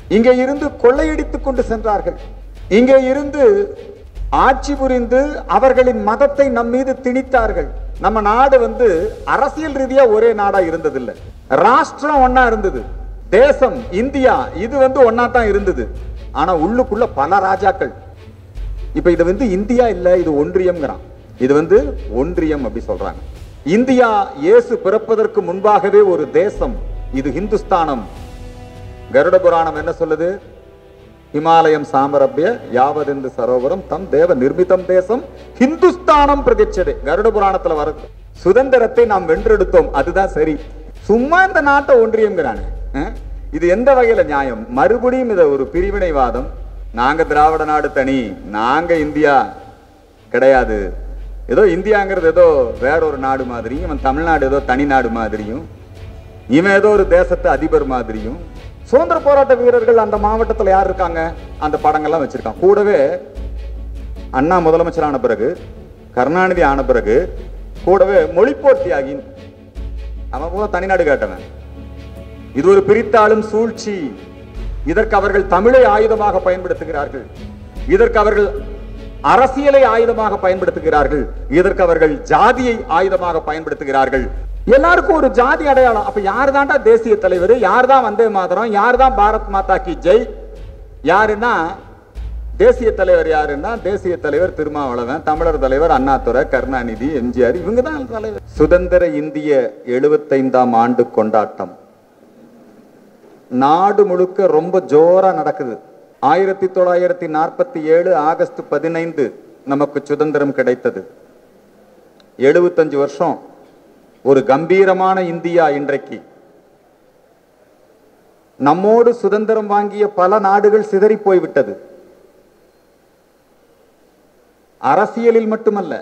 இங்கே இருந்து கொள்ளையடித்துக் கொண்டு சென்றார்கள் இங்கே இருந்து ஆட்சி புரிந்து அவர்களின் மதத்தை நம் மீது திணித்தார்கள் நம்ம நாடு வந்து அரசியல் ரீதியா ஒரே நாடா இருந்ததில்லை ராஷ்டிரம் ஒன்னா இருந்தது தேசம் இந்தியா இது வந்து ஒன்னா தான் இருந்தது ஆனா உள்ளுக்குள்ள பல ராஜாக்கள் இப்ப இது வந்து இந்தியா இல்ல இது ஒன்றியம்ங்கிறான் இது வந்து ஒன்றியம் அப்படி சொல்றாங்க இந்தியா இயேசு பிறப்பதற்கு முன்பாகவே ஒரு தேசம் இது ஹிந்துஸ்தானம் கருட புராணம் என்ன சொல்லுது ஹிமாலயம் சாமரபிய யாவதெந்து சரோவரம் தம் தேவ நிர்மிதம் தேசம் ஹிந்துஸ்தானம் பிரதிச்சது கருட புராணத்துல வருது சுதந்திரத்தை நாம் வென்றெடுத்தோம் அதுதான் சரி சும்மா இந்த நாட்டை ஒன்றியம்ங்கிறானே அஹ்? இது எந்த வகையில நியாயம் மறுபடியும் இத ஒரு பிரிவினைவாதம் நாங்க திராவிட நாடு தனி நாங்க இந்தியா கிடையாது ஏதோ இந்தியாங்கிறது ஏதோ வேற ஒரு நாடு மாதிரியும் இவன் தமிழ்நாடு ஏதோ தனி நாடு மாதிரியும் இவன் ஏதோ ஒரு தேசத்து அதிபர் மாதிரியும் சுதந்திர போராட்ட வீரர்கள் அந்த மாவட்டத்துல யார் இருக்காங்க அந்த படங்கள்லாம் வச்சிருக்கான் கூடவே அண்ணா முதலமைச்சர் ஆன பிறகு கருணாநிதி ஆன பிறகு கூடவே மொழிப்போர் தியாகி அவன் போல தனிநாடு கேட்டவன் இது ஒரு பிரித்தாளும் சூழ்ச்சி இதற்கு அவர்கள் தமிழை ஆயுதமாக பயன்படுத்துகிறார்கள் இதற்கு அவர்கள் அரசியலை ஆயுதமாக பயன்படுத்துகிறார்கள் இதற்கு அவர்கள் ஜாதியை ஆயுதமாக பயன்படுத்துகிறார்கள் எல்லாருக்கும் ஒரு ஜாதி அடையாளம் அப்ப யார் தான்டா தேசிய தலைவர் யார் தான் வந்தே மாதரம் யார் தான் பாரத் மாதா கி ஜெய் யாருன்னா தேசிய தலைவர் யாருன்னா தேசிய தலைவர் திருமாவளவன் தமிழர் தலைவர் அண்ணாதுரை கருணாநிதி எம்ஜிஆர் இவங்க தான் தலைவர் சுதந்திர இந்திய எழுபத்தைந்தாம் ஆண்டு கொண்டாட்டம் நாடு முழுக்க ரொம்ப ஜோரா நடக்குது ஆயிரத்தி தொள்ளாயிரத்தி நாற்பத்தி ஏழு ஆகஸ்ட் பதினைந்து நமக்கு சுதந்திரம் கிடைத்தது எழுபத்தஞ்சு வருஷம் ஒரு கம்பீரமான இந்தியா இன்றைக்கு நம்மோடு சுதந்திரம் வாங்கிய பல நாடுகள் சிதறி போய்விட்டது அரசியலில் மட்டுமல்ல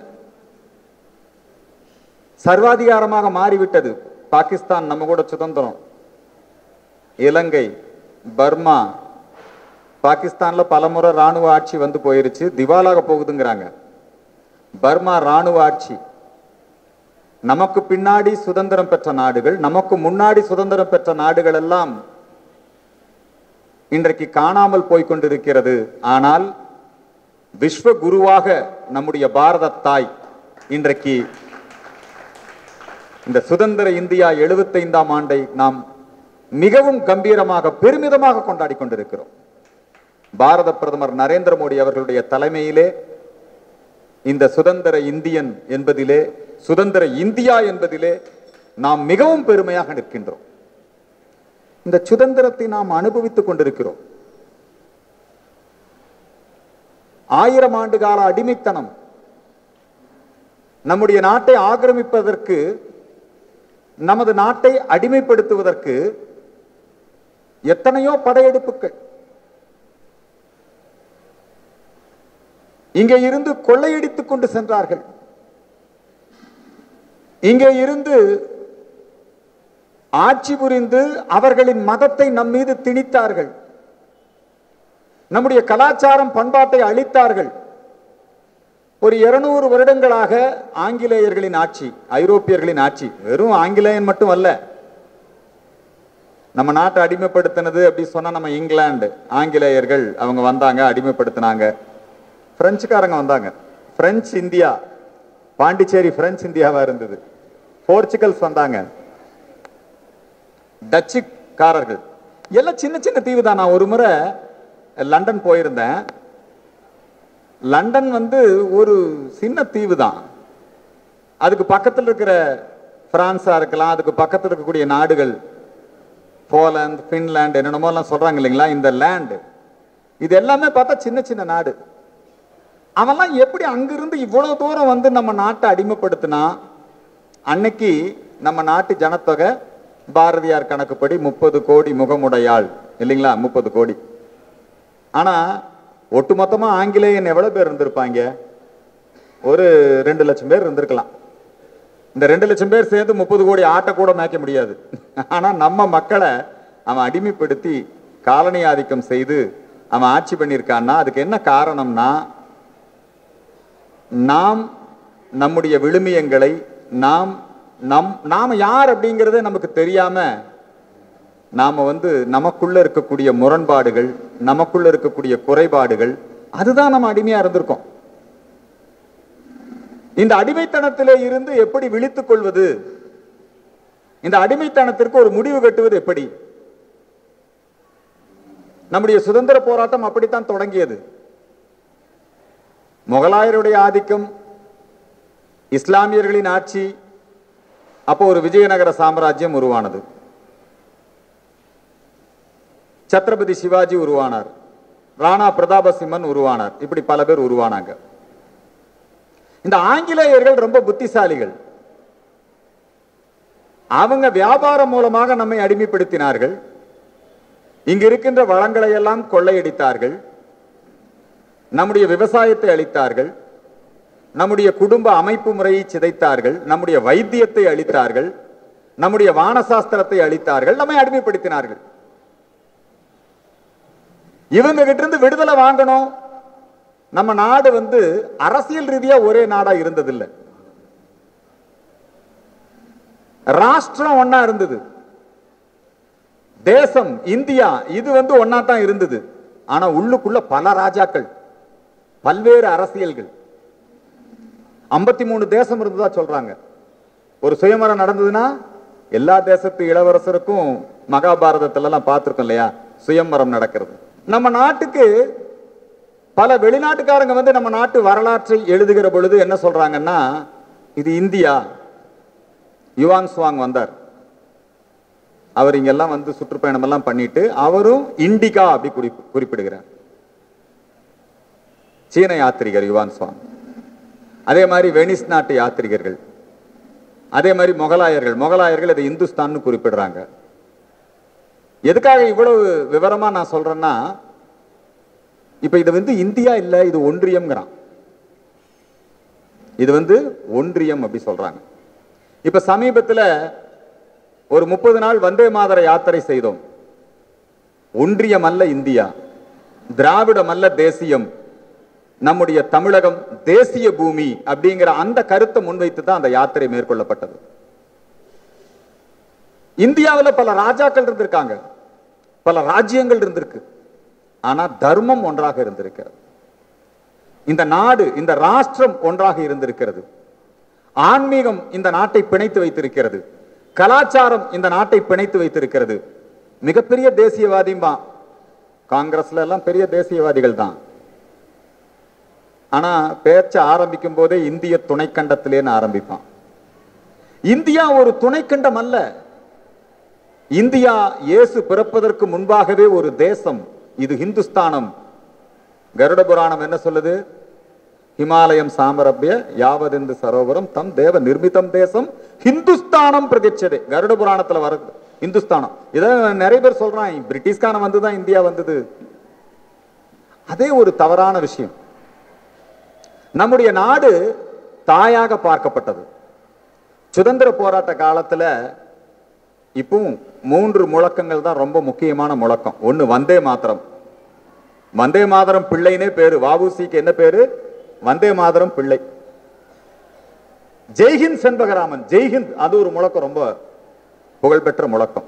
சர்வாதிகாரமாக மாறிவிட்டது பாகிஸ்தான் நம்ம கூட சுதந்திரம் இலங்கை பர்மா பாகிஸ்தான்ல பலமுறை ராணுவ ஆட்சி வந்து போயிருச்சு திவாலாக போகுதுங்கிறாங்க பர்மா ராணுவ ஆட்சி நமக்கு பின்னாடி சுதந்திரம் பெற்ற நாடுகள் நமக்கு முன்னாடி சுதந்திரம் பெற்ற நாடுகள் எல்லாம் இன்றைக்கு காணாமல் போய் கொண்டிருக்கிறது ஆனால் விஸ்வ குருவாக நம்முடைய பாரத தாய் இன்றைக்கு இந்த சுதந்திர இந்தியா எழுபத்தைந்தாம் ஆண்டை நாம் மிகவும் கம்பீரமாக பெருமிதமாக கொண்டாடி கொண்டிருக்கிறோம் பாரத பிரதமர் நரேந்திர மோடி அவர்களுடைய தலைமையிலே இந்த சுதந்திர இந்தியன் என்பதிலே சுதந்திர இந்தியா என்பதிலே நாம் மிகவும் பெருமையாக நிற்கின்றோம் இந்த சுதந்திரத்தை நாம் அனுபவித்துக் கொண்டிருக்கிறோம் ஆயிரம் ஆண்டு கால அடிமைத்தனம் நம்முடைய நாட்டை ஆக்கிரமிப்பதற்கு நமது நாட்டை அடிமைப்படுத்துவதற்கு எத்தனையோ படையெடுப்புகள் இங்கே இருந்து கொள்ளையடித்துக் கொண்டு சென்றார்கள் இங்கே இருந்து ஆட்சி புரிந்து அவர்களின் மதத்தை நம் மீது திணித்தார்கள் நம்முடைய கலாச்சாரம் பண்பாட்டை அழித்தார்கள் ஒரு இருநூறு வருடங்களாக ஆங்கிலேயர்களின் ஆட்சி ஐரோப்பியர்களின் ஆட்சி வெறும் ஆங்கிலேயன் மட்டும் அல்ல நம்ம நாட்டை அடிமைப்படுத்தினது அப்படி சொன்னா நம்ம இங்கிலாந்து ஆங்கிலேயர்கள் அவங்க வந்தாங்க அடிமைப்படுத்தினாங்க பிரெஞ்சுக்காரங்க வந்தாங்க பிரெஞ்சு இந்தியா பாண்டிச்சேரி பிரெஞ்சு இந்தியாவா இருந்தது போர்ச்சுகல்ஸ் வந்தாங்க டச்சுக்காரர்கள் எல்லாம் சின்ன சின்ன தீவு தான் நான் ஒரு முறை லண்டன் போயிருந்தேன் லண்டன் வந்து ஒரு சின்ன தீவு தான் அதுக்கு பக்கத்தில் இருக்கிற பிரான்ஸா இருக்கலாம் அதுக்கு பக்கத்தில் இருக்கக்கூடிய நாடுகள் போலாந்து பின்லாந்து என்னென்னமோ எல்லாம் சொல்றாங்க இல்லைங்களா இந்த லேண்டு இது எல்லாமே பார்த்தா சின்ன சின்ன நாடு அவன்லாம் எப்படி அங்கிருந்து இவ்வளவு தூரம் வந்து நம்ம நாட்டை அடிமைப்படுத்தினா அன்னைக்கு நம்ம நாட்டு ஜனத்தொகை பாரதியார் கணக்குப்படி முப்பது கோடி முகமுடையாள் இல்லைங்களா முப்பது கோடி ஆனா ஒட்டுமொத்தமா ஆங்கிலேயன் எவ்வளவு பேர் இருந்திருப்பாங்க ஒரு ரெண்டு லட்சம் பேர் இருந்திருக்கலாம் இந்த ரெண்டு லட்சம் பேர் சேர்ந்து முப்பது கோடி ஆட்டை கூட மேய்க்க முடியாது ஆனா நம்ம மக்களை அவன் அடிமைப்படுத்தி காலனி ஆதிக்கம் செய்து அவன் ஆட்சி பண்ணியிருக்கான்னா அதுக்கு என்ன காரணம்னா நாம் நம்முடைய விழுமியங்களை நாம் நம் நாம யார் அப்படிங்கிறதே நமக்கு தெரியாம நாம வந்து நமக்குள்ள இருக்கக்கூடிய முரண்பாடுகள் நமக்குள்ள இருக்கக்கூடிய குறைபாடுகள் அதுதான் நம்ம அடிமையா இருந்திருக்கோம் இந்த அடிமைத்தனத்திலே இருந்து எப்படி விழித்துக் கொள்வது இந்த அடிமைத்தனத்திற்கு ஒரு முடிவு கட்டுவது எப்படி நம்முடைய சுதந்திர போராட்டம் அப்படித்தான் தொடங்கியது முகலாயருடைய ஆதிக்கம் இஸ்லாமியர்களின் ஆட்சி அப்போ ஒரு விஜயநகர சாம்ராஜ்யம் உருவானது சத்ரபதி சிவாஜி உருவானார் ராணா பிரதாபசிம்மன் உருவானார் இப்படி பல பேர் உருவானாங்க இந்த ஆங்கிலேயர்கள் ரொம்ப புத்திசாலிகள் அவங்க வியாபாரம் மூலமாக நம்மை அடிமைப்படுத்தினார்கள் இங்க இருக்கின்ற வளங்களை எல்லாம் கொள்ளையடித்தார்கள் நம்முடைய விவசாயத்தை அளித்தார்கள் நம்முடைய குடும்ப அமைப்பு முறையை சிதைத்தார்கள் நம்முடைய வைத்தியத்தை அளித்தார்கள் நம்முடைய வானசாஸ்திரத்தை அளித்தார்கள் நம்மை அடிமைப்படுத்தினார்கள் இவங்க கிட்ட இருந்து விடுதலை வாங்கணும் நம்ம நாடு வந்து அரசியல் ரீதியா ஒரே நாடா இருந்ததில்லை ராஷ்டிரம் ஒன்னா இருந்தது தேசம் இந்தியா இது வந்து ஒன்னா தான் இருந்தது ஆனா உள்ளுக்குள்ள பல ராஜாக்கள் பல்வேறு அரசியல்கள் ஐம்பத்தி மூணு தேசம் இருந்ததா சொல்றாங்க ஒரு சுயமரம் நடந்ததுன்னா எல்லா தேசத்து இளவரசருக்கும் மகாபாரதத்துல எல்லாம் பார்த்திருக்கோம் இல்லையா சுயமரம் நடக்கிறது நம்ம நாட்டுக்கு பல வெளிநாட்டுக்காரங்க வந்து நம்ம நாட்டு வரலாற்றை எழுதுகிற பொழுது என்ன சொல்றாங்கன்னா இது இந்தியா யுவான் சுவாங் வந்தார் அவர் இங்கெல்லாம் வந்து சுற்றுப்பயணம் எல்லாம் பண்ணிட்டு அவரும் இண்டிகா அப்படி குறிப்பு குறிப்பிடுகிறார் சீன யாத்திரிகர் யுவான் சுவாங் அதே மாதிரி வெனிஸ் நாட்டு யாத்திரிகர்கள் அதே மாதிரி முகலாயர்கள் முகலாயர்கள் இதை இந்துஸ்தான்னு குறிப்பிடுறாங்க எதுக்காக இவ்வளவு விவரமா நான் சொல்றேன்னா இப்ப இது வந்து இந்தியா இல்ல இது ஒன்றியம்ங்கிறான் இது வந்து ஒன்றியம் அப்படி சொல்றாங்க இப்ப சமீபத்துல ஒரு முப்பது நாள் வந்தே மாதர யாத்திரை செய்தோம் ஒன்றியம் அல்ல இந்தியா திராவிடம் அல்ல தேசியம் நம்முடைய தமிழகம் தேசிய பூமி அப்படிங்கிற அந்த கருத்தை முன்வைத்து தான் அந்த யாத்திரை மேற்கொள்ளப்பட்டது இந்தியாவில் பல ராஜாக்கள் இருந்திருக்காங்க பல ராஜ்யங்கள் இருந்திருக்கு ஆனா தர்மம் ஒன்றாக இருந்திருக்கிறது இந்த நாடு இந்த ராஷ்டிரம் ஒன்றாக இருந்திருக்கிறது ஆன்மீகம் இந்த நாட்டை பிணைத்து வைத்திருக்கிறது கலாச்சாரம் இந்த நாட்டை பிணைத்து வைத்திருக்கிறது மிகப்பெரிய தேசியவாதிம்பா காங்கிரஸ்ல எல்லாம் பெரிய தேசியவாதிகள் தான் ஆனா பேச்ச ஆரம்பிக்கும் போதே இந்திய துணைக்கண்டத்திலேன்னு ஆரம்பிப்பான் இந்தியா ஒரு துணைக்கண்டம் அல்ல இந்தியா இயேசு பிறப்பதற்கு முன்பாகவே ஒரு தேசம் இது ஹிந்துஸ்தானம் கருட புராணம் என்ன சொல்லுது ஹிமாலயம் சாமரபிய யாவதெந்து சரோவரம் தம் தேவ நிர்மிதம் தேசம் ஹிந்துஸ்தானம் பிரதிச்சதே கருட புராணத்துல வருது இந்துஸ்தானம் இதை நிறைய பேர் சொல்றான் பிரிட்டிஷ்காரன் வந்துதான் இந்தியா வந்தது அதே ஒரு தவறான விஷயம் நம்முடைய நாடு தாயாக பார்க்கப்பட்டது சுதந்திர போராட்ட காலத்துல இப்பவும் மூன்று முழக்கங்கள் தான் ரொம்ப முக்கியமான முழக்கம் ஒன்னு வந்தே மாத்திரம் வந்தே மாதரம் பிள்ளைனே பேரு வாபுசிக்கு என்ன பேரு வந்தே மாதரம் பிள்ளை ஜெய்ஹிந்த் செண்பகராமன் ஜெய்ஹிந்த் அது ஒரு முழக்கம் ரொம்ப புகழ்பெற்ற முழக்கம்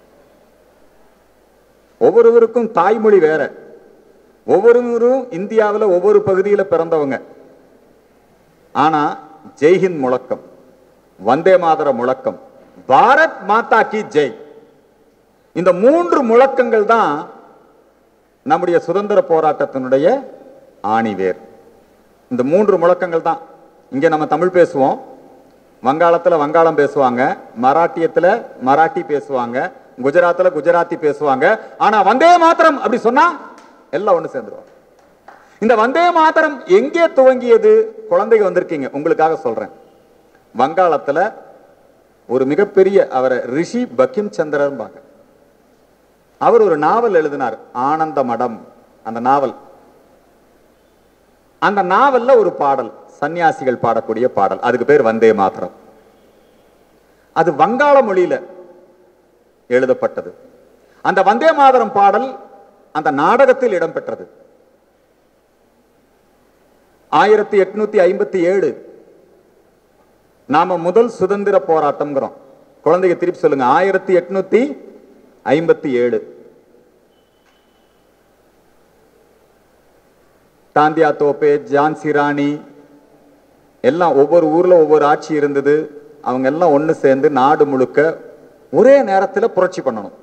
ஒவ்வொருவருக்கும் தாய்மொழி வேற ஒவ்வொருவரும் இந்தியாவில் ஒவ்வொரு பகுதியில் பிறந்தவங்க ஆனா ஜெய்ஹிந்த் முழக்கம் வந்தே மாதர முழக்கம் பாரத் மாதா கி ஜெய் இந்த மூன்று முழக்கங்கள் தான் நம்முடைய சுதந்திர போராட்டத்தினுடைய ஆணிவேர் இந்த மூன்று முழக்கங்கள் தான் இங்க நம்ம தமிழ் பேசுவோம் வங்காளத்துல வங்காளம் பேசுவாங்க மராட்டியத்துல மராட்டி பேசுவாங்க குஜராத்ல குஜராத்தி பேசுவாங்க ஆனா வந்தே மாத்திரம் அப்படி சொன்னா எல்லாம் ஒண்ணு சேர்ந்துருவாங்க இந்த வந்தே மாத்திரம் எங்கே துவங்கியது குழந்தைங்க வந்திருக்கீங்க உங்களுக்காக சொல்றேன் வங்காளத்துல ஒரு மிகப்பெரிய அவரை ரிஷி பக்கிம் சந்திரன்பாங்க அவர் ஒரு நாவல் எழுதினார் ஆனந்த மடம் அந்த நாவல் அந்த நாவல்ல ஒரு பாடல் சன்னியாசிகள் பாடக்கூடிய பாடல் அதுக்கு பேர் வந்தே மாத்திரம் அது வங்காள மொழியில எழுதப்பட்டது அந்த வந்தே மாதரம் பாடல் அந்த நாடகத்தில் இடம்பெற்றது ஆயிரத்தி எட்நூத்தி ஐம்பத்தி ஏழு நாம முதல் சுதந்திர போராட்டம்ங்கிறோம் குழந்தைங்க திருப்பி சொல்லுங்க ஆயிரத்தி எட்நூத்தி ஐம்பத்தி ஏழு தாந்தியா தோப்பே ஜான்சி ராணி எல்லாம் ஒவ்வொரு ஊர்ல ஒவ்வொரு ஆட்சி இருந்தது அவங்க எல்லாம் ஒண்ணு சேர்ந்து நாடு முழுக்க ஒரே நேரத்துல புரட்சி பண்ணணும்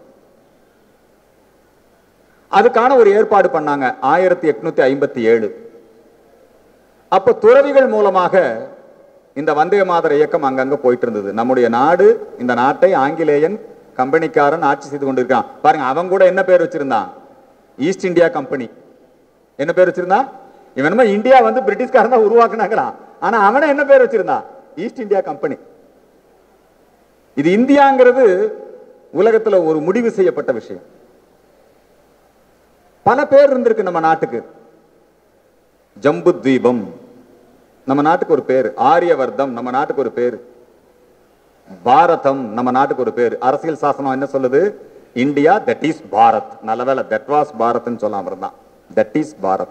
அதுக்கான ஒரு ஏற்பாடு பண்ணாங்க ஆயிரத்தி எட்நூத்தி ஐம்பத்தி ஏழு அப்ப துறவிகள் மூலமாக இந்த வந்தே மாதர இயக்கம் அங்கங்க போயிட்டு இருந்தது நம்முடைய நாடு இந்த நாட்டை ஆங்கிலேயன் கம்பெனிக்காரன் ஆட்சி செய்து கொண்டிருக்கான் பாருங்க அவன் கூட என்ன பேர் வச்சிருந்தான் ஈஸ்ட் இந்தியா கம்பெனி என்ன பேர் வச்சிருந்தான் இவன் என்னமோ இந்தியா வந்து பிரிட்டிஷ்காரன் தான் உருவாக்குனாங்களாம் ஆனா அவனை என்ன பேர் வச்சிருந்தான் ஈஸ்ட் இந்தியா கம்பெனி இது இந்தியாங்கிறது உலகத்துல ஒரு முடிவு செய்யப்பட்ட விஷயம் பல பேர் இருந்திருக்கு நம்ம நாட்டுக்கு ஜம்பு தீபம் நம்ம நாட்டுக்கு ஒரு பேர் ஆரியவர்தம் நம்ம நாட்டுக்கு ஒரு பேர் பாரதம் நம்ம நாட்டுக்கு ஒரு பேர் அரசியல் சாசனம் என்ன சொல்லுது இந்தியா தட் இஸ் பாரத் நல்ல வேலை தட் வாஸ் பாரத்னு சொல்லாம இருந்தான் தட் இஸ் பாரத்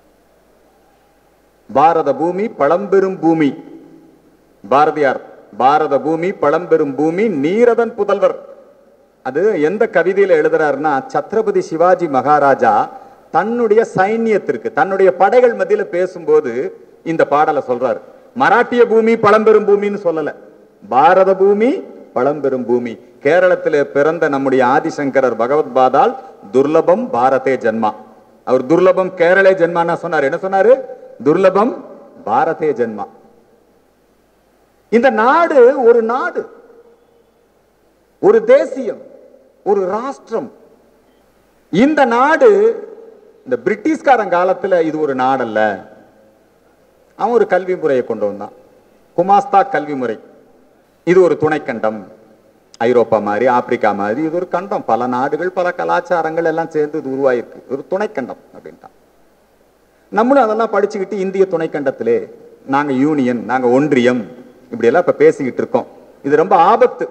பாரத பூமி பழம்பெரும் பூமி பாரதியார் பாரத பூமி பழம்பெரும் பூமி நீரதன் புதல்வர் அது எந்த கவிதையில எழுதுறாருன்னா சத்ரபதி சிவாஜி மகாராஜா தன்னுடைய சைன்யத்திற்கு தன்னுடைய படைகள் மத்தியில பேசும்போது இந்த பாடலை சொல்றாரு மராட்டிய பூமி பழம்பெரும் பூமின்னு சொல்லல பாரத பூமி பழம்பெரும் பூமி கேரளத்திலே பிறந்த நம்முடைய ஆதிசங்கரர் பகவத் பாதால் துர்லபம் பாரதே ஜன்மா அவர் துர்லபம் கேரளே ஜென்மான்னா சொன்னார் என்ன சொன்னாரு துர்லபம் பாரதே ஜென்மா இந்த நாடு ஒரு நாடு ஒரு தேசியம் ஒரு ராஷ்டிரம் இந்த நாடு இந்த பிரிட்டிஷ்காரன் காலத்துல இது ஒரு நாடல்ல அவன் ஒரு கல்வி முறையை கொண்டு வந்தான் குமாஸ்தா கல்வி முறை இது ஒரு துணைக்கண்டம் ஐரோப்பா மாதிரி ஆப்பிரிக்கா மாதிரி இது ஒரு கண்டம் பல நாடுகள் பல கலாச்சாரங்கள் எல்லாம் சேர்ந்து இது உருவாயிருக்கு ஒரு துணைக்கண்டம் அப்படின்ட்டான் நம்மளும் அதெல்லாம் படிச்சுக்கிட்டு இந்திய துணைக்கண்டத்திலே நாங்க யூனியன் நாங்க ஒன்றியம் இப்படி எல்லாம் இப்ப பேசிக்கிட்டு இருக்கோம் இது ரொம்ப ஆபத்து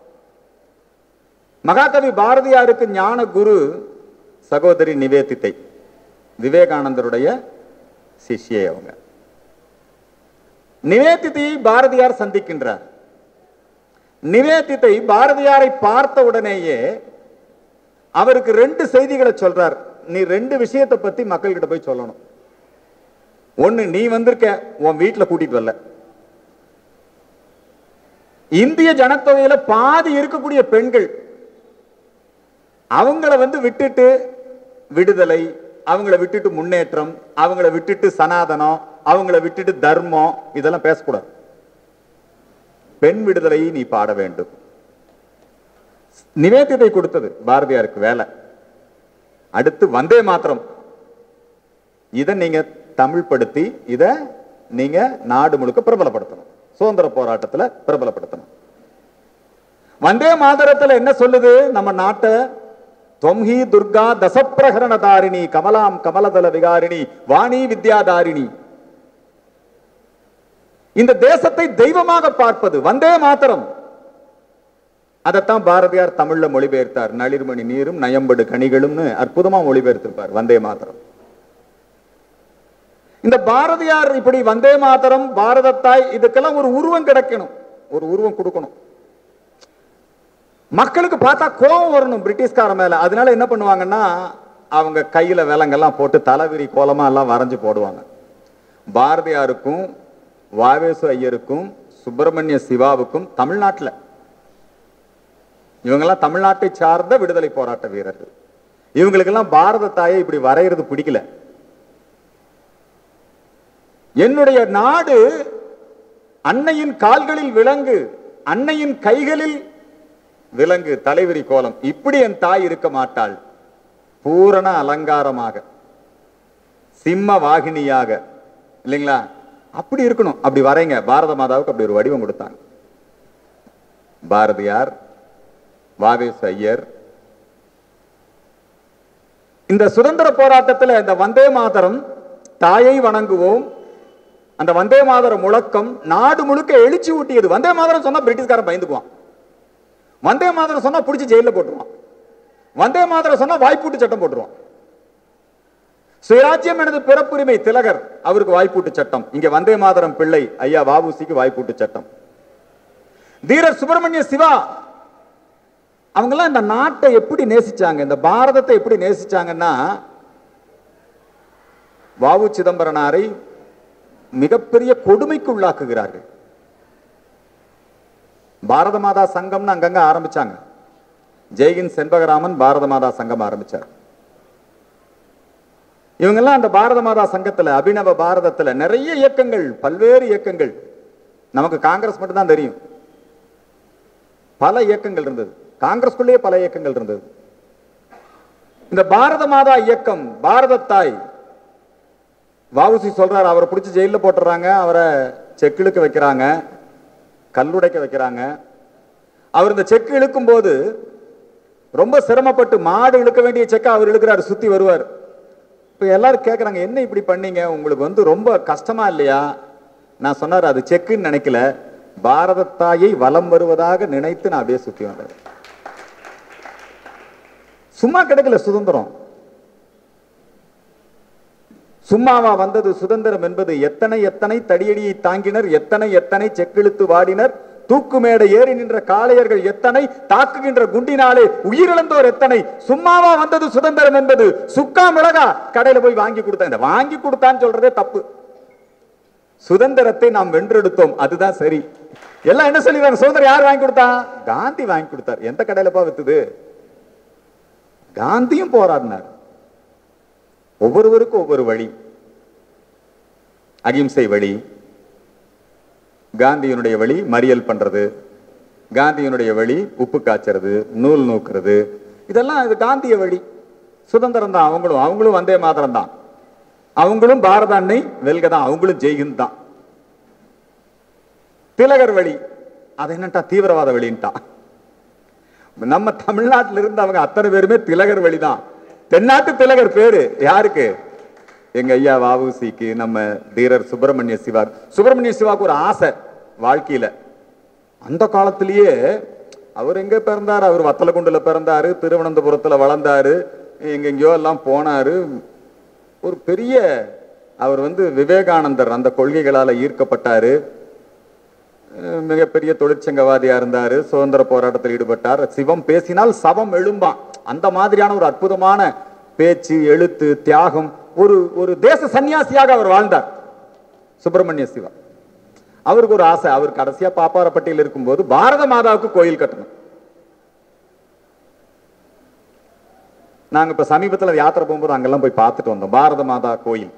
மகாகவி பாரதியாருக்கு ஞான குரு சகோதரி நிவேதித்தை விவேகானந்தருடைய சிஷ்யை அவங்க நிவேதித்தையை பாரதியார் சந்திக்கின்றார் நிவேதித்தை பாரதியாரை பார்த்த உடனேயே அவருக்கு ரெண்டு செய்திகளை சொல்றார் நீ ரெண்டு விஷயத்தை பத்தி மக்கள்கிட்ட போய் சொல்லணும் ஒண்ணு நீ வந்திருக்க உன் வீட்டுல கூட்டிட்டு வரல இந்திய ஜனத்தொகையில பாதி இருக்கக்கூடிய பெண்கள் அவங்கள வந்து விட்டுட்டு விடுதலை அவங்கள விட்டுட்டு முன்னேற்றம் அவங்கள விட்டுட்டு சனாதனம் அவங்கள விட்டுட்டு தர்மம் இதெல்லாம் பேசக்கூடாது பெண் விடுதலையை நீ பாட வேண்டும் நிவேதிதை கொடுத்தது பாரதியாருக்கு வேலை அடுத்து வந்தே மாத்திரம் இதை நீங்க தமிழ் படுத்தி இத நீங்க நாடு முழுக்க பிரபலப்படுத்தணும் சுதந்திர போராட்டத்துல பிரபலப்படுத்தணும் வந்தே மாதரத்துல என்ன சொல்லுது நம்ம நாட்டை தொம்ஹி துர்கா தசப்பிரகரண தாரிணி கமலாம் கமலதல விகாரிணி வாணி வித்யாதாரிணி இந்த தேசத்தை தெய்வமாக பார்ப்பது வந்தே மாத்திரம் அதைத்தான் பாரதியார் தமிழ்ல மொழிபெயர்த்தார் நளிர்மணி நீரும் நயம்படு கனிகளும்னு அற்புதமா மொழிபெயர்த்திருப்பார் வந்தே மாத்திரம் இந்த பாரதியார் இப்படி வந்தே மாதரம் பாரதத்தாய் இதுக்கெல்லாம் ஒரு உருவம் கிடைக்கணும் ஒரு உருவம் கொடுக்கணும் மக்களுக்கு பார்த்தா கோபம் வரணும் பிரிட்டிஷ்கார மேல அதனால என்ன பண்ணுவாங்கன்னா அவங்க கையில விலங்கெல்லாம் போட்டு தலைவிரி கோலமா எல்லாம் வரைஞ்சு போடுவாங்க பாரதியாருக்கும் வாவேசு ஐயருக்கும் சுப்பிரமணிய சிவாவுக்கும் தமிழ்நாட்டுல இவங்கெல்லாம் தமிழ்நாட்டை சார்ந்த விடுதலை போராட்ட வீரர்கள் இவங்களுக்கெல்லாம் பாரத தாயை இப்படி வரைகிறது பிடிக்கல என்னுடைய நாடு அன்னையின் கால்களில் விலங்கு அன்னையின் கைகளில் விலங்கு தலைவிரி கோலம் இப்படி என் தாய் இருக்க மாட்டாள் பூரண அலங்காரமாக சிம்ம வாகினியாக இல்லைங்களா அப்படி இருக்கணும் அப்படி வரைங்க பாரத மாதாவுக்கு அப்படி ஒரு வடிவம் கொடுத்தாங்க பாரதியார் வாவேசு ஐயர் இந்த சுதந்திர போராட்டத்தில் இந்த வந்தே மாதரம் தாயை வணங்குவோம் அந்த வந்தே மாதர முழக்கம் நாடு முழுக்க எழுச்சி ஊட்டியது வந்தே மாதரம் சொன்னா பிரிட்டிஷ்காரன் பயந்துக்குவான் வந்தே மாதரம் சொன்னா பிடிச்சி ஜெயில போட்டுருவான் வந்தே மாதரம் சொன்னா வாய்ப்பூட்டு சட்டம் போட்டுருவான் சுயராஜ்யம் எனது பிறப்புரிமை திலகர் அவருக்கு வாய்ப்பூட்டு சட்டம் இங்க வந்தே மாதரம் பிள்ளை ஐயா வாபுசிக்கு வாய்ப்பூட்டு சட்டம் தீரர் சுப்பிரமணிய சிவா அவங்கெல்லாம் இந்த நாட்டை எப்படி நேசிச்சாங்க இந்த பாரதத்தை எப்படி நேசிச்சாங்கன்னா வாவு சிதம்பரனாரை மிகப்பெரிய கொடுமைக்கு உள்ளாக்குகிறார்கள் பாரத மாதா சங்கம்னு அங்கங்க ஆரம்பிச்சாங்க ஜெய்கின் செண்பகராமன் பாரத மாதா சங்கம் ஆரம்பிச்சார் இவங்கெல்லாம் அந்த பாரத மாதா சங்கத்துல அபினவ பாரதத்துல நிறைய இயக்கங்கள் பல்வேறு இயக்கங்கள் நமக்கு காங்கிரஸ் மட்டும்தான் தெரியும் பல இயக்கங்கள் இருந்தது காங்கிரஸ்குள்ளேயே பல இயக்கங்கள் இருந்தது இந்த பாரத மாதா இயக்கம் பாரத தாய் வாவுசி சொல்றாரு அவரை பிடிச்சி ஜெயில போட்டுறாங்க அவரை செக்கிழுக்க வைக்கிறாங்க கல்லுடைக்க வைக்கிறாங்க அவர் இந்த செக்கு இழுக்கும் போது ரொம்ப சிரமப்பட்டு மாடு இழுக்க வேண்டிய செக்கை அவர் இழுக்கிறாரு சுத்தி வருவார் இப்ப எல்லாரும் கேக்குறாங்க என்ன இப்படி பண்ணீங்க உங்களுக்கு வந்து ரொம்ப கஷ்டமா இல்லையா நான் சொன்னார் அது செக்குன்னு நினைக்கல பாரத தாயை வலம் வருவதாக நினைத்து நான் அப்படியே சுத்தி வந்தேன் சும்மா கிடைக்கல சுதந்திரம் சும்மாவா வந்தது சுதந்திரம் என்பது எத்தனை எத்தனை தடியடியை தாங்கினர் எத்தனை எத்தனை செக்கிழுத்து வாடினர் தூக்கு மேடை ஏறி நின்ற காளையர்கள் எத்தனை தாக்குகின்ற குண்டினாலே உயிரிழந்தோர் எத்தனை சும்மாவா வந்தது சுதந்திரம் என்பது சுக்கா மிளகா கடையில போய் வாங்கி கொடுத்தேன் இந்த வாங்கி கொடுத்தான்னு சொல்றதே தப்பு சுதந்திரத்தை நாம் வென்றெடுத்தோம் அதுதான் சரி எல்லாம் என்ன சொல்லிடுறாங்க சுதந்திரம் யார் வாங்கி கொடுத்தா காந்தி வாங்கி கொடுத்தார் எந்த கடையிலப்பா வித்துது காந்தியும் போராடினார் ஒவ்வொருவருக்கும் ஒவ்வொரு வழி அகிம்சை வழி காந்தியினுடைய வழி மறியல் பண்றது காந்தியினுடைய வழி உப்பு காய்ச்சறது நூல் நூக்குறது இதெல்லாம் இது காந்திய வழி சுதந்திரம் தான் அவங்களும் அவங்களும் வந்தே மாதரம் தான் அவங்களும் பாரத அன்னை வெல்க தான் அவங்களும் ஜெய்ஹிந்த் தான் திலகர் வழி அது என்னட்டா தீவிரவாத வழின்ட்டான் நம்ம தமிழ்நாட்டில இருந்து அவங்க அத்தனை பேருமே திலகர் வழிதான் தென்னாட்டு திலகர் பேரு யாருக்கு எங்க ஐயா வாவுசிக்கு நம்ம தீரர் சுப்பிரமணிய சிவா சுப்பிரமணிய சிவாக்கு ஒரு ஆசை வாழ்க்கையில அந்த காலத்திலேயே அவர் எங்க பிறந்தாரு அவர் வத்தலகுண்டுல பிறந்தாரு திருவனந்தபுரத்துல வளர்ந்தாரு எங்கெங்கயோ எல்லாம் போனாரு ஒரு பெரிய அவர் வந்து விவேகானந்தர் அந்த கொள்கைகளால ஈர்க்கப்பட்டாரு அஹ் மிகப்பெரிய தொழிற்சங்கவாதியா இருந்தாரு சுதந்திர போராட்டத்தில் ஈடுபட்டார் சிவம் பேசினால் சவம் எழும்பான் அந்த மாதிரியான ஒரு அற்புதமான பேச்சு எழுத்து தியாகம் ஒரு ஒரு தேச சன்னியாசியாக அவர் வாழ்ந்தார் சுப்பிரமணிய சிவா அவருக்கு ஒரு ஆசை அவர் கடைசியா பாப்பாரப்பட்டியில் இருக்கும்போது பாரத மாதாவுக்கு கோயில் கட்டணும் நாங்க இப்ப சமீபத்துல யாத்திரை போகும்போது அங்கெல்லாம் போய் பார்த்துட்டு வந்தோம் பாரத மாதா கோயில்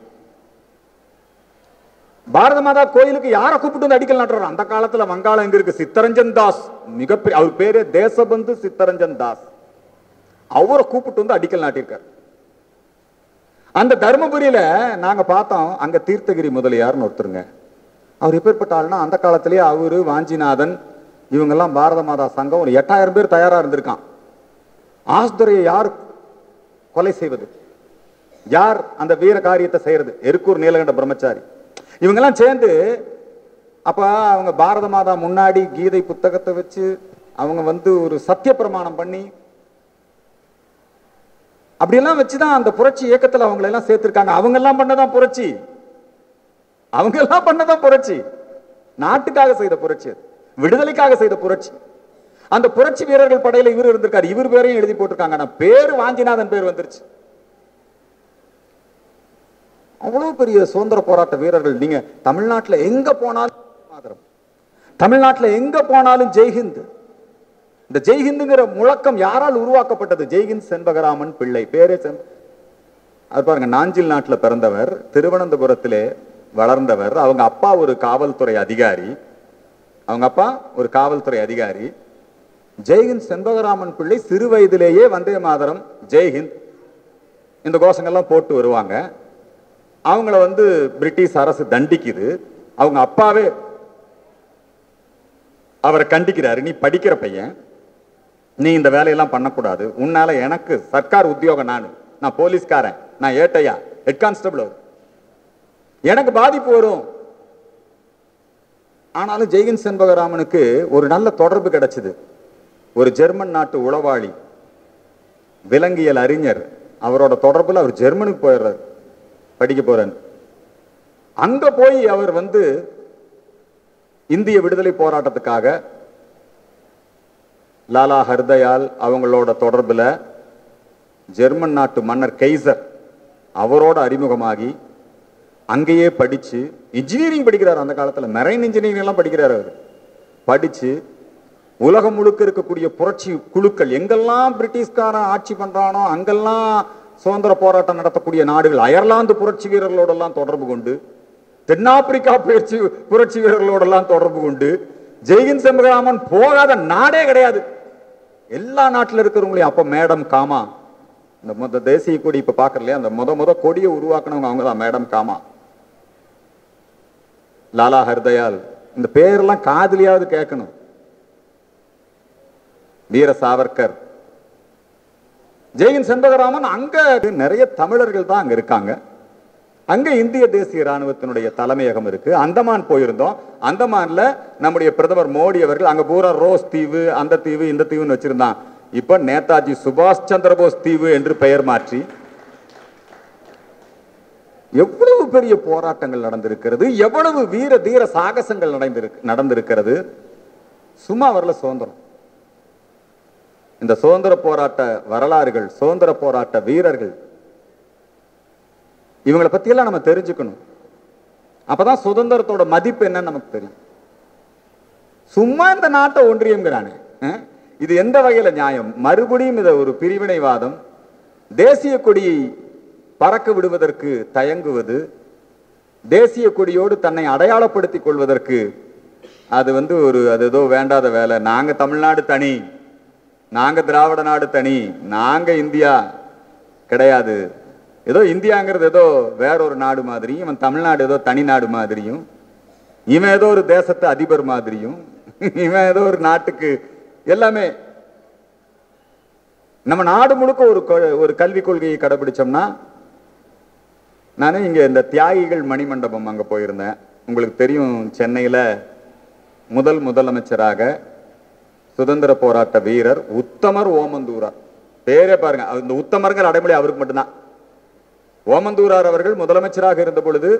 பாரத மாதா கோயிலுக்கு யாரை கூப்பிட்டு வந்து அடிக்கல் நாட்டுறாரு அந்த காலத்துல வங்காளம் எங்க இருக்கு சித்தரஞ்சன் தாஸ் மிகப்பெரிய அவர் பேரு தேசபந்து சித்தரஞ்சன் தாஸ் அவரை கூப்பிட்டு வந்து அடிக்கல் நாட்டியிருக்காரு அந்த தர்மபுரியில நாங்க பார்த்தோம் அங்க தீர்த்தகிரி முதலியார்னு ஒருத்தருங்க அவர் எப்பேற்பட்ட ஆள்னா அந்த காலத்திலேயே அவரு வாஞ்சிநாதன் இவங்கெல்லாம் பாரத மாதா சங்கம் ஒரு எட்டாயிரம் பேர் தயாரா இருந்திருக்கான் ஆஸ்துரையை யார் கொலை செய்வது யார் அந்த வீர காரியத்தை செய்யறது எருக்கூர் நீலகண்ட பிரம்மச்சாரி இவங்கெல்லாம் சேர்ந்து அப்ப அவங்க பாரத மாதா முன்னாடி கீதை புத்தகத்தை வச்சு அவங்க வந்து ஒரு சத்திய பிரமாணம் பண்ணி அப்படியெல்லாம் வச்சுதான் அந்த புரட்சி இயக்கத்துல அவங்களை எல்லாம் சேர்த்திருக்காங்க அவங்க எல்லாம் பண்ணதான் புரட்சி அவங்க எல்லாம் பண்ணதான் புரட்சி நாட்டுக்காக செய்த புரட்சி அது. விடுதலைக்காக செய்த புரட்சி அந்த புரட்சி வீரர்கள் படையில இவர் இருந்திருக்காரு இவர் பேரையும் எழுதி போட்டிருக்காங்க ஆனா பேரு வாஞ்சிநாதன் பேர் வந்துருச்சு அவ்வளவு பெரிய சுதந்திர போராட்ட வீரர்கள் நீங்க தமிழ்நாட்டுல எங்க போனாலும் மாதரம் தமிழ்நாட்டுல எங்க போனாலும் ஜெய்ஹிந்த் இந்த ஜெய்ஹிந்துங்கிற முழக்கம் யாரால் உருவாக்கப்பட்டது ஜெய்ஹிந்த் செண்பகராமன் பிள்ளை பேரே சென் அது பாருங்க நாஞ்சில் நாட்டுல பிறந்தவர் திருவனந்தபுரத்திலே வளர்ந்தவர் அவங்க அப்பா ஒரு காவல்துறை அதிகாரி அவங்க அப்பா ஒரு காவல்துறை அதிகாரி ஜெய்ஹிந்த் செண்பகராமன் பிள்ளை சிறு வயதிலேயே வந்தே மாதரம் ஜெய்ஹிந்த் இந்த கோஷங்கள்லாம் போட்டு வருவாங்க அவங்கள வந்து பிரிட்டிஷ் அரசு தண்டிக்குது அவங்க அப்பாவே அவரை கண்டிக்கிறாரு நீ படிக்கிற பையன் நீ இந்த வேலையெல்லாம் பண்ணக்கூடாது உன்னால எனக்கு சர்க்கார் உத்தியோகம் நான் நான் போலீஸ்காரன் நான் ஏட்டையா ஹெட் கான்ஸ்டபிள் அவர் எனக்கு பாதிப்பு வரும் ஆனாலும் ஜெய்கின் செண்பகராமனுக்கு ஒரு நல்ல தொடர்பு கிடைச்சது ஒரு ஜெர்மன் நாட்டு உளவாளி விலங்கியல் அறிஞர் அவரோட தொடர்புல அவர் ஜெர்மனுக்கு போயிடுறாரு படிக்க போறேன் அங்க போய் அவர் வந்து இந்திய விடுதலை போராட்டத்துக்காக லாலா ஹர்தயால் அவங்களோட தொடர்புல ஜெர்மன் நாட்டு மன்னர் கெய்சர் அவரோட அறிமுகமாகி அங்கேயே படிச்சு இன்ஜினியரிங் படிக்கிறார் அந்த காலத்துல மெரைன் இன்ஜினியரிங் எல்லாம் படிக்கிறார் அவர் படிச்சு உலகம் முழுக்க இருக்கக்கூடிய புரட்சி குழுக்கள் எங்கெல்லாம் பிரிட்டிஷ்காரன் ஆட்சி பண்றானோ அங்கெல்லாம் சுதந்திர போராட்டம் நடத்தக்கூடிய நாடுகள் அயர்லாந்து புரட்சி வீரர்களோட எல்லாம் தொடர்பு கொண்டு தென்னாப்பிரிக்கா புரட்சி புரட்சி வீரர்களோட எல்லாம் தொடர்பு கொண்டு ஜெய்ஹிந்த் செம்பகராமன் போகாத நாடே கிடையாது எல்லா நாட்டுல இருக்கிறவங்களையும் அப்ப மேடம் காமா இந்த முத தேசிய கொடி இப்ப பாக்குறலையா அந்த முத முத கொடியை உருவாக்குனவங்க அவங்க தான் மேடம் காமா லாலா ஹர்தயால் இந்த பேரெல்லாம் காதுலயாவது கேட்கணும் வீர சாவர்கர் ஜெயின் செண்பகராமன் அங்க நிறைய தமிழர்கள் தான் அங்க இருக்காங்க அங்க இந்திய தேசிய ராணுவத்தினுடைய தலைமையகம் இருக்கு அந்தமான் போயிருந்தோம் அந்தமான்ல நம்முடைய பிரதமர் மோடி அவர்கள் அங்க பூரா ரோஸ் தீவு அந்த தீவு இந்த தீவுன்னு வச்சிருந்தான் இப்ப நேதாஜி சுபாஷ் சந்திரபோஸ் தீவு என்று பெயர் மாற்றி எவ்வளவு பெரிய போராட்டங்கள் நடந்திருக்கிறது எவ்வளவு வீர தீர சாகசங்கள் நடந்திருக்கு நடந்திருக்கிறது சும்மா வரல சுதந்திரம் இந்த சுதந்திர போராட்ட வரலாறுகள் சுதந்திர போராட்ட வீரர்கள் இவங்களை பத்தியெல்லாம் நம்ம தெரிஞ்சுக்கணும் அப்பதான் சுதந்திரத்தோட மதிப்பு என்னன்னு நமக்கு தெரியும் சும்மா இந்த நாட்டை ஒன்றியங்கிறானே அஹ்? இது எந்த வகையில நியாயம் மறுபடியும் இத ஒரு பிரிவினைவாதம் தேசிய கொடியை பறக்க விடுவதற்கு தயங்குவது தேசிய கொடியோடு தன்னை அடையாளப்படுத்திக் கொள்வதற்கு அது வந்து ஒரு அது ஏதோ வேண்டாத வேலை நாங்க தமிழ்நாடு தனி நாங்க திராவிட நாடு தனி நாங்க இந்தியா கிடையாது ஏதோ இந்தியாங்கிறது ஏதோ வேற ஒரு நாடு மாதிரியும் இவன் தமிழ்நாடு ஏதோ தனி நாடு மாதிரியும் இவன் ஏதோ ஒரு தேசத்து அதிபர் மாதிரியும் இவன் ஏதோ ஒரு நாட்டுக்கு எல்லாமே நம்ம நாடு முழுக்க ஒரு கொ- ஒரு கல்விக் கொள்கையை கடைபிடிச்சோம்னா நான் இங்க இந்த தியாகிகள் மணிமண்டபம் அங்க போயிருந்தேன் உங்களுக்கு தெரியும் சென்னையில முதல் முதலமைச்சராக சுதந்திர போராட்ட வீரர் உத்தமர் ஓமந்தூரார் பேரே பாருங்க அவர் இந்த உத்தமருங்கிற அடைமொழி அவருக்கு மட்டும்தான் ஓமந்தூரார் அவர்கள் முதலமைச்சராக இருந்த பொழுது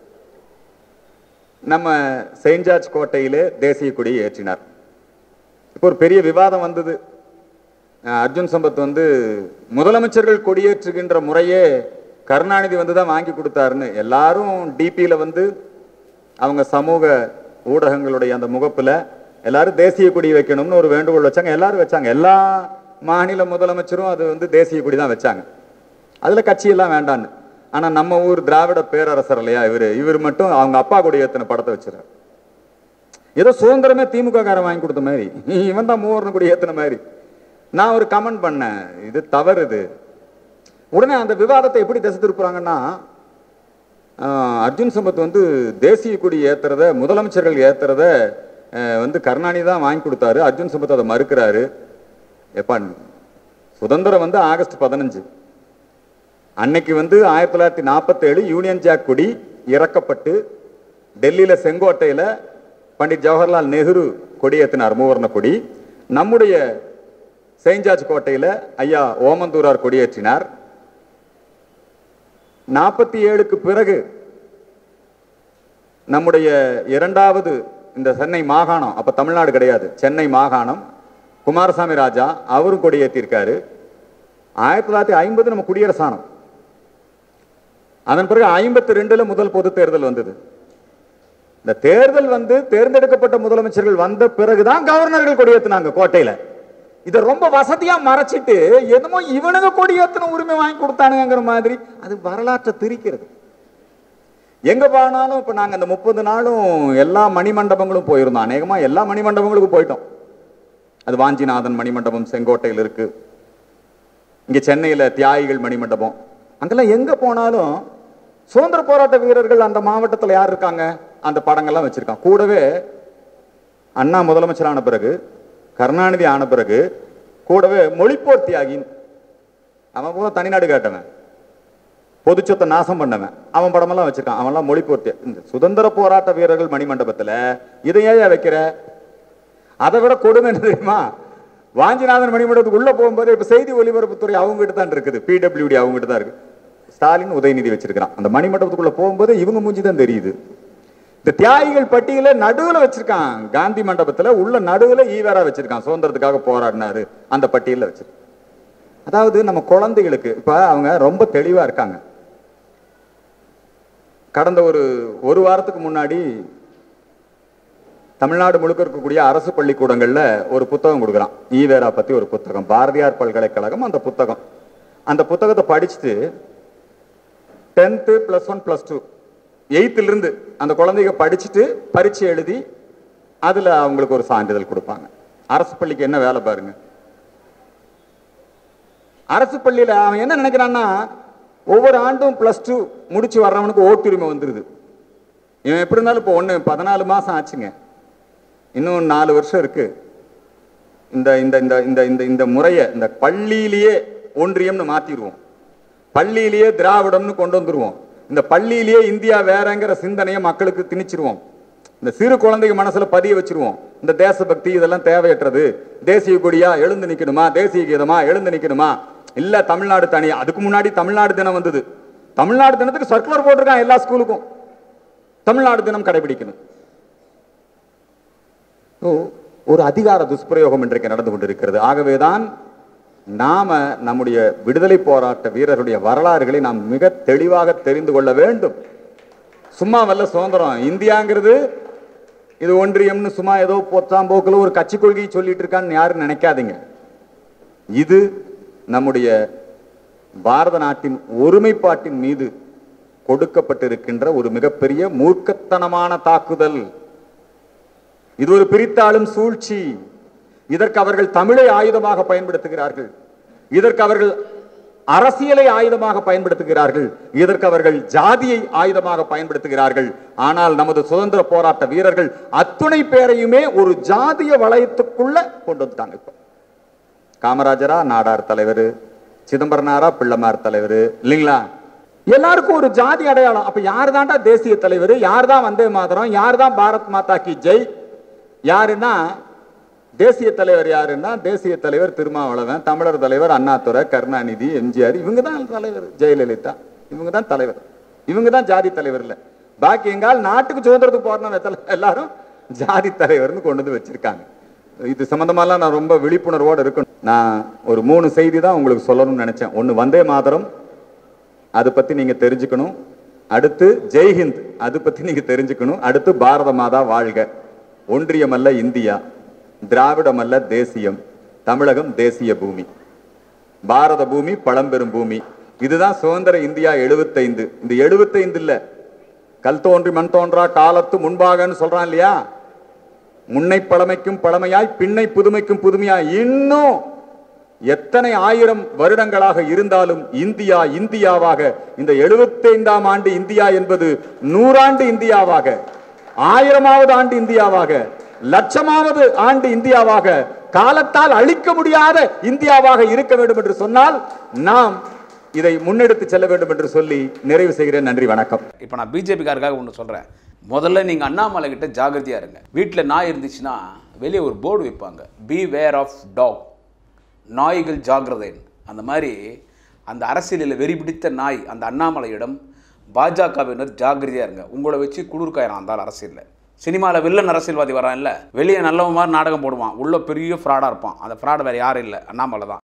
நம்ம செயின்ட் ஜார்ஜ் கோட்டையிலே தேசிய கொடியை ஏற்றினார் இப்போ ஒரு பெரிய விவாதம் வந்தது அஹ் அர்ஜுன் சம்பத் வந்து முதலமைச்சர்கள் கொடியேற்றுகின்ற முறையே கருணாநிதி வந்து தான் வாங்கி கொடுத்தாருன்னு எல்லாரும் டிபியில் வந்து அவங்க சமூக ஊடகங்களுடைய அந்த முகப்புல எல்லாரும் தேசிய கொடி வைக்கணும்னு ஒரு வேண்டுகோள் வச்சாங்க எல்லாரும் வச்சாங்க எல்லா மாநில முதலமைச்சரும் அது வந்து தேசிய கொடி தான் வச்சாங்க அதுல கட்சியெல்லாம் வேண்டான்னு ஆனா நம்ம ஊர் திராவிட பேரரசர் இல்லையா இவரு இவர் மட்டும் அவங்க அப்பா கொடி ஏத்தின படத்தை வச்சிருக்காரு ஏதோ சுதந்திரமே திமுக காரன் வாங்கி கொடுத்த மாதிரி இவன் தான் மூவர்னு கூட ஏத்துன மாதிரி நான் ஒரு கமெண்ட் பண்ணேன் இது தவறு இது உடனே அந்த விவாதத்தை எப்படி திசை திருப்புறாங்கன்னா ஆஹ், அர்ஜுன் சம்பத் வந்து தேசிய கொடி ஏத்துறத முதலமைச்சர்கள் ஏத்துறத ஆஹ், வந்து கருணாநிதி தான் வாங்கி கொடுத்தாரு அர்ஜுன் சம்பத் அதை மறுக்கிறாரு எப்பா சுதந்திரம் வந்து ஆகஸ்ட் பதினஞ்சு அன்னைக்கு வந்து ஆயிரத்தி தொள்ளாயிரத்தி நாற்பத்தேழு யூனியன் ஜாக் கொடி இறக்கப்பட்டு டெல்லியில செங்கோட்டையில பண்டிட் ஜவஹர்லால் நெஹ்ரு கொடியேற்றினார் மூவர்ண கொடி நம்முடைய செயின்ட் ஜார்ஜ் கோட்டையில ஐயா ஓமந்தூரார் கொடியேற்றினார் நாற்பத்தி ஏழுக்கு பிறகு நம்முடைய இரண்டாவது இந்த சென்னை மாகாணம் அப்ப தமிழ்நாடு கிடையாது சென்னை மாகாணம் குமாரசாமி ராஜா அவரும் கொடியேற்றிருக்காரு ஆயிரத்தி தொள்ளாயிரத்தி ஐம்பது நம்ம குடியரசானோம் அதன் பிறகு ஐம்பத்தி ரெண்டுல முதல் பொது தேர்தல் வந்தது இந்த தேர்தல் வந்து தேர்ந்தெடுக்கப்பட்ட முதலமைச்சர்கள் வந்த பிறகுதான் கவர்னர்கள் கொடியேத்துனாங்க கோட்டையில இத ரொம்ப வசதியா மறைச்சிட்டு என்னமோ இவனுங்க கொடியேத்தின உரிமை வாங்கி கொடுத்தானுங்கிற மாதிரி அது வரலாற்றை திரிக்கிறது எங்க போனாலும் இப்ப நாங்க இந்த முப்பது நாளும் எல்லா மணிமண்டபங்களும் போயிருந்தோம் அநேகமா எல்லா மணிமண்டபங்களுக்கும் போயிட்டோம் அது வாஞ்சிநாதன் மணிமண்டபம் செங்கோட்டையில் இருக்கு இங்க சென்னையில தியாகிகள் மணிமண்டபம் அங்கெல்லாம் எங்க போனாலும் சுதந்திர போராட்ட வீரர்கள் அந்த மாவட்டத்துல யார் இருக்காங்க அந்த படங்கள்லாம் வச்சிருக்கான் கூடவே அண்ணா முதலமைச்சர் ஆன பிறகு கருணாநிதி ஆன பிறகு கூடவே மொழிப்போர் தியாகின்னு அவன் போல தனிநாடு கேட்டவன் பொது சொத்தை நாசம் பண்ணவன் அவன் படமெல்லாம் வச்சிருக்கான் அவன்லாம் மொழிப்போர் தியா- இந்த சுதந்திர போராட்ட வீரர்கள் மணிமண்டபத்துல இதை ஏன் வைக்கிற அதை விட கொடுமை என்ன தெரியுமா வாஞ்சிநாதன் மணிமண்டபத்துக்கு உள்ள போகும்போது இப்ப செய்தி ஒலிபரப்புத்துறை அவங்க கிட்ட தான் இருக்குது பிடபிள்யூடி அவங்க கிட்ட தான் இருக்கு ஸ்டாலின் உதயநிதி வச்சிருக்கிறான் அந்த மணிமண்டபத்துக்குள்ள போகும்போது இவங்க மூஞ்சி தான் தெரியுது இந்த தியாகிகள் பட்டியல நடுவுல வச்சிருக்கான் காந்தி மண்டபத்துல உள்ள நடுவுல ஈவேரா வச்சிருக்கான் சுதந்திரத்துக்காக போராடினாரு அந்த பட்டியல வச்சிருக்கான் அதாவது நம்ம குழந்தைகளுக்கு இப்ப அவங்க ரொம்ப தெளிவா இருக்காங்க கடந்த ஒரு ஒரு வாரத்துக்கு முன்னாடி தமிழ்நாடு முழுக்க இருக்கக்கூடிய அரசு பள்ளிக்கூடங்கள்ல ஒரு புத்தகம் கொடுக்குறான் ஈவேரா பத்தி ஒரு புத்தகம் பாரதியார் பல்கலைக்கழகம் அந்த புத்தகம் அந்த புத்தகத்தை படிச்சுட்டு tenth plus one plus two இருந்து அந்த குழந்தைங்க படிச்சுட்டு பரீட்சை எழுதி அதுல அவங்களுக்கு ஒரு சான்றிதழ் கொடுப்பாங்க அரசு பள்ளிக்கு என்ன வேலை பாருங்க அரசு பள்ளியில அவன் என்ன நினைக்கிறான்னா ஒவ்வொரு ஆண்டும் பிளஸ் டூ முடிச்சு வர்றவனுக்கு ஓட்டுரிமை வந்துருது இவன் எப்படி இருந்தாலும் இப்போ ஒன்று பதினாலு மாசம் ஆச்சுங்க இன்னும் நாலு வருஷம் இருக்கு இந்த இந்த இந்த இந்த இந்த இந்த முறையை இந்த பள்ளியிலேயே ஒன்றியம்னு மாத்திடுவோம் பள்ளியிலேயே திராவிடம்னு கொண்டு வந்துருவோம் இந்த பள்ளியிலேயே இந்தியா வேறங்கிற சிந்தனையை மக்களுக்கு திணிச்சிருவோம் இந்த சிறு குழந்தைங்க மனசுல பதிய வச்சிருவோம் இந்த தேசபக்தி இதெல்லாம் தேவையற்றது தேசிய கொடியா எழுந்து நிக்கணுமா தேசிய கீதமா எழுந்து நிக்கணுமா இல்ல தமிழ்நாடு தனியா அதுக்கு முன்னாடி தமிழ்நாடு தினம் வந்தது தமிழ்நாடு தினத்துக்கு சர்க்குலர் போட்டிருக்கான் எல்லா ஸ்கூலுக்கும் தமிழ்நாடு தினம் கடைபிடிக்கணும் ஓ, ஒரு அதிகார துஷ்பிரயோகம் இன்றைக்கு நடந்து கொண்டிருக்கிறது ஆகவேதான் நாம நம்முடைய விடுதலை போராட்ட வீரர்களுடைய வரலாறுகளை நாம் மிக தெளிவாக தெரிந்து கொள்ள வேண்டும் சும்மா வல்ல சுதந்திரம் இந்தியாங்கிறது இது ஒன்றியம்னு சும்மா ஏதோ பொத்தாம்போக்கில் ஒரு கட்சி கொள்கையை சொல்லிட்டு இருக்கான்னு யாரும் நினைக்காதீங்க இது நம்முடைய பாரத நாட்டின் ஒருமைப்பாட்டின் மீது கொடுக்கப்பட்டிருக்கின்ற ஒரு மிகப்பெரிய மூர்க்கத்தனமான தாக்குதல் இது ஒரு பிரித்தாளும் சூழ்ச்சி இதற்கு அவர்கள் தமிழை ஆயுதமாக பயன்படுத்துகிறார்கள் இதற்கு அவர்கள் அரசியலை ஆயுதமாக பயன்படுத்துகிறார்கள் இதற்கு அவர்கள் ஜாதியை ஆயுதமாக பயன்படுத்துகிறார்கள் ஆனால் நமது சுதந்திர போராட்ட வீரர்கள் அத்துணை பேரையுமே ஒரு ஜாதிய வளையத்துக்குள்ள கொண்டு வந்துட்டாங்க இப்போ காமராஜரா நாடார் தலைவர் சிதம்பரனாரா பிள்ளமார் தலைவர் இல்லைங்களா எல்லாருக்கும் ஒரு ஜாதி அடையாளம் அப்ப யார் தான்டா தேசிய தலைவர் யார் தான் வந்தே மாதரம் யார் தான் பாரத் மாதா கி ஜெய் யாருன்னா தேசிய தலைவர் யாருன்னா தேசிய தலைவர் திருமாவளவன் தமிழர் தலைவர் அண்ணாதுரை கருணாநிதி எம்ஜிஆர் இவங்க தான் தலைவர் ஜெயலலிதா இவங்க தான் தலைவர் இவங்க தான் ஜாதி தலைவர் இல்ல பாக்கி எங்கால் நாட்டுக்கு சுதந்திரத்துக்கு போறோம் எல்லாரும் ஜாதி தலைவர்னு கொண்டு வந்து வச்சிருக்காங்க இது சம்பந்தமாலாம் நான் ரொம்ப விழிப்புணர்வோடு இருக்கணும் நான் ஒரு மூணு செய்தி தான் உங்களுக்கு சொல்லணும்னு நினைச்சேன் ஒன்னு வந்தே மாதரம் அதை பத்தி நீங்க தெரிஞ்சுக்கணும் அடுத்து ஜெய்ஹிந்த் அது பத்தி நீங்க தெரிஞ்சுக்கணும் அடுத்து பாரத மாதா வாழ்க ஒன்றியம் அல்ல இந்தியா திராவிடம் அல்ல தேசியம் தமிழகம் தேசிய பூமி பாரத பூமி பழம்பெரும் பூமி இதுதான் சுதந்திர இந்தியா எழுபத்தைந்து இந்த எழுபத்தைந்து இல்ல கல் தோன்றி மண் தோன்றா காலத்து முன்பாகன்னு சொல்றான் இல்லையா முன்னை பழமைக்கும் பழமையாய் பின்னை புதுமைக்கும் புதுமையாய் இன்னும் எத்தனை ஆயிரம் வருடங்களாக இருந்தாலும் இந்தியா இந்தியாவாக இந்த எழுபத்தைந்தாம் ஆண்டு இந்தியா என்பது நூறாண்டு இந்தியாவாக ஆயிரமாவது ஆண்டு இந்தியாவாக லட்சமாவது ஆண்டு இந்தியாவாக காலத்தால் அழிக்க முடியாத இந்தியாவாக இருக்க வேண்டும் என்று சொன்னால் நாம் இதை முன்னெடுத்து செல்ல வேண்டும் என்று சொல்லி நிறைவு செய்கிறேன் நன்றி வணக்கம் இப்போ நான் பிஜேபிக்காருக்காக ஒன்று சொல்கிறேன் முதல்ல நீங்கள் அண்ணாமலை கிட்ட ஜாகிரதையாக இருங்க வீட்டில் நாய் இருந்துச்சுன்னா வெளியே ஒரு போர்டு வைப்பாங்க பி வேர் ஆஃப் டாக் நாய்கள் ஜாகிரதைன் அந்த மாதிரி அந்த அரசியலில் வெறி பிடித்த நாய் அந்த அண்ணாமலையிடம் பாஜகவினர் ஜாகிரதையாக இருங்க உங்களை வச்சு குளிர்காயிரம் அந்த ஆள் அரசியலில் சினிமாவில் வில்லன் அரசியல்வாதி வரான் இல்லை வெளியே நல்லவன் மாதிரி நாடகம் போடுவான் உள்ள பெரிய ஃப்ராடாக இருப்பான் அந்த ஃப்ராடு வேறு யாரும் இல்லை அண்ணாமலை தான்